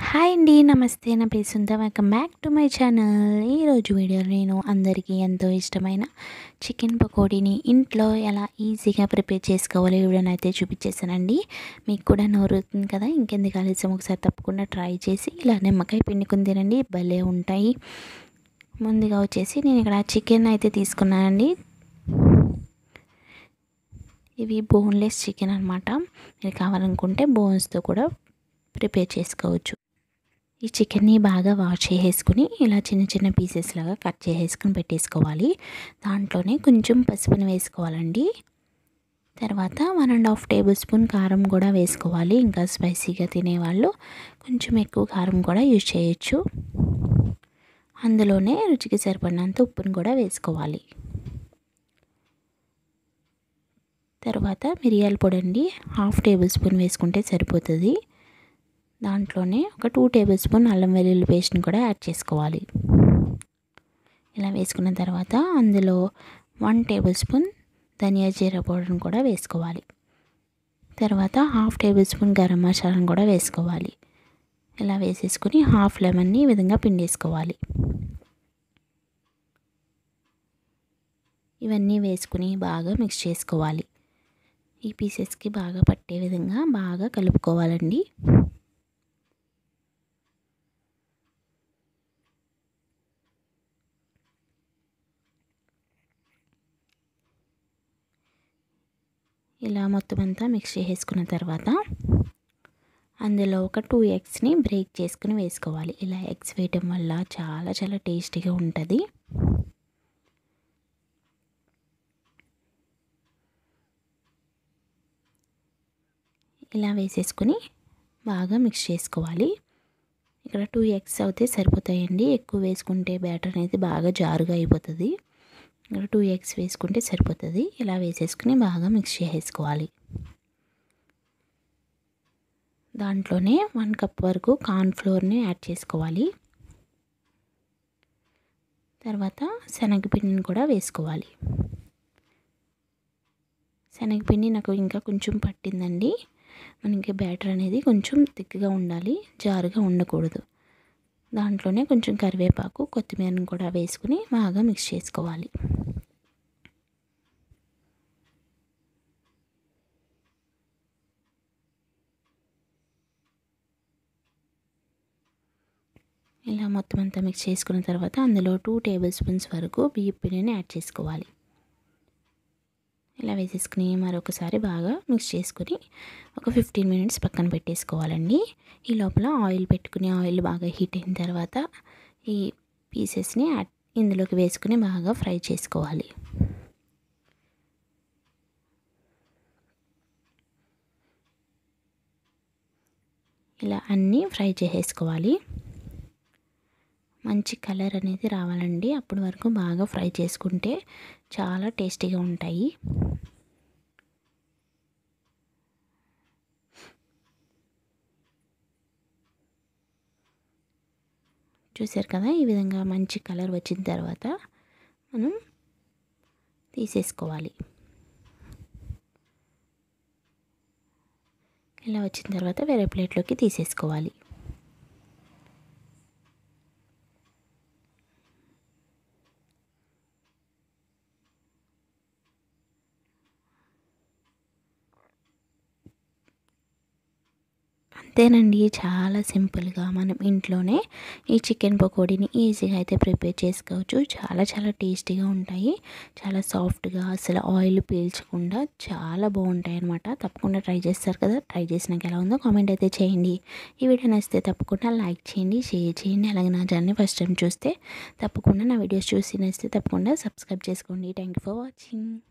hi అండి నమస్తే నా పేరు సుంద welcome back to my channel ఈరోజు వీడియోలో నేను అందరికీ ఎంతో ఇష్టమైన చికెన్ పకోడీని ఇంట్లో ఎలా ఈజీగా ప్రిపేర్ చేసుకోవాలో వీడియోని అయితే చూపించేసానండి మీకు కూడా నోరుతుంది కదా ఇంకెందుకు ఆలస్యం ఒకసారి తప్పకుండా ట్రై చేసి ఇలా నిమ్మకాయ పిండుకుని తినండి భలే ఉంటాయి ముందుగా వచ్చేసి నేను ఇక్కడ చికెన్ అయితే తీసుకున్నానండి ఇవి బోన్లెస్ చికెన్ అనమాట మీరు కావాలనుకుంటే బోన్స్తో కూడా ప్రిపేర్ చేసుకోవచ్చు ఈ చికెన్ని బాగా వాష్ చేసేసుకుని ఇలా చిన్న చిన్న పీసెస్ లాగా కట్ చేసేసుకుని పెట్టేసుకోవాలి దాంట్లోనే కొంచెం పసుపుని వేసుకోవాలండి తర్వాత one and half tablespoon కారం కూడా వేసుకోవాలి ఇంకా స్పైసీగా తినేవాళ్ళు కొంచెం ఎక్కువ కారం కూడా యూజ్ చేయొచ్చు అందులోనే రుచికి సరిపడినంత ఉప్పును కూడా వేసుకోవాలి తర్వాత మిరియాల పొడి అండి హాఫ్ టేబుల్ స్పూన్ వేసుకుంటే సరిపోతుంది దాంట్లోనే ఒక టూ టేబుల్ స్పూన్ అల్లం వెల్లుల్లి పేస్ట్ని కూడా యాడ్ చేసుకోవాలి ఇలా వేసుకున్న తర్వాత అందులో వన్ టేబుల్ స్పూన్ ధనియా జీరా పౌడర్ని కూడా వేసుకోవాలి తర్వాత హాఫ్ టేబుల్ స్పూన్ గరం మసాలాను కూడా వేసుకోవాలి ఇలా వేసేసుకుని హాఫ్ లెమన్ని ఈ విధంగా పిండేసుకోవాలి ఇవన్నీ వేసుకుని బాగా మిక్స్ చేసుకోవాలి ఈ పీసెస్కి బాగా పట్టే విధంగా బాగా కలుపుకోవాలండి ఇలా మొత్తం అంతా మిక్స్ చేసుకున్న తర్వాత అందులో ఒక టూ ఎగ్స్ని బ్రేక్ చేసుకుని వేసుకోవాలి ఇలా ఎగ్స్ వేయటం వల్ల చాలా చాలా టేస్టీగా ఉంటుంది ఇలా వేసేసుకుని బాగా మిక్స్ చేసుకోవాలి ఇక్కడ టూ ఎగ్స్ అయితే సరిపోతాయండి ఎక్కువ వేసుకుంటే బ్యాటర్ అనేది బాగా జారుగా అయిపోతుంది ఇక్కడ టూ ఎగ్స్ వేసుకుంటే సరిపోతుంది ఇలా వేసేసుకుని బాగా మిక్స్ చేసేసుకోవాలి దాంట్లోనే వన్ కప్ వరకు కార్న్ ఫ్లోర్ని యాడ్ చేసుకోవాలి తర్వాత శనగపిండిని కూడా వేసుకోవాలి శనగపిండి నాకు ఇంకా కొంచెం పట్టిందండి మనకి బ్యాటర్ అనేది కొంచెం థిక్గా ఉండాలి జారుగా ఉండకూడదు దాంట్లోనే కొంచెం కరివేపాకు కొత్తిమీరను కూడా వేసుకుని బాగా మిక్స్ చేసుకోవాలి ఇలా మొత్తం అంతా మిక్స్ చేసుకున్న తర్వాత అందులో టూ టేబుల్ స్పూన్స్ వరకు బియ్య పిండిని యాడ్ చేసుకోవాలి ఇలా వేసేసుకుని మరొకసారి బాగా మిక్స్ చేసుకుని ఒక ఫిఫ్టీన్ మినిట్స్ పక్కన పెట్టేసుకోవాలండి ఈ లోపల ఆయిల్ పెట్టుకుని ఆయిల్ బాగా హీట్ అయిన తర్వాత ఈ పీసెస్ని ఇందులోకి వేసుకుని బాగా ఫ్రై చేసుకోవాలి ఇలా అన్నీ ఫ్రై చేసేసుకోవాలి మంచి కలర్ అనేది రావాలండి అప్పటి వరకు బాగా ఫ్రై చేసుకుంటే చాలా టేస్టీగా ఉంటాయి చూసారు కదా ఈ విధంగా మంచి కలర్ వచ్చిన తర్వాత మనం తీసేసుకోవాలి ఇలా వచ్చిన తర్వాత వేరే ప్లేట్లోకి తీసేసుకోవాలి అంతేనండి చాలా సింపుల్గా మనం ఇంట్లోనే ఈ చికెన్ పకోడీని ఈజీగా అయితే ప్రిపేర్ చేసుకోవచ్చు చాలా చాలా టేస్టీగా ఉంటాయి చాలా సాఫ్ట్గా అసలు ఆయిల్ పీల్చకుండా చాలా బాగుంటాయి అనమాట తప్పకుండా ట్రై చేస్తారు కదా ట్రై చేసినాక ఎలా ఉందో కామెంట్ అయితే చేయండి ఈ వీడియో నచ్చితే తప్పకుండా లైక్ చేయండి షేర్ చేయండి అలాగే నా ఛానల్ని ఫస్ట్ టైం చూస్తే తప్పకుండా నా వీడియోస్ చూసి నచ్చితే తప్పకుండా సబ్స్క్రైబ్ చేసుకోండి థ్యాంక్ యూ ఫర్ వాచింగ్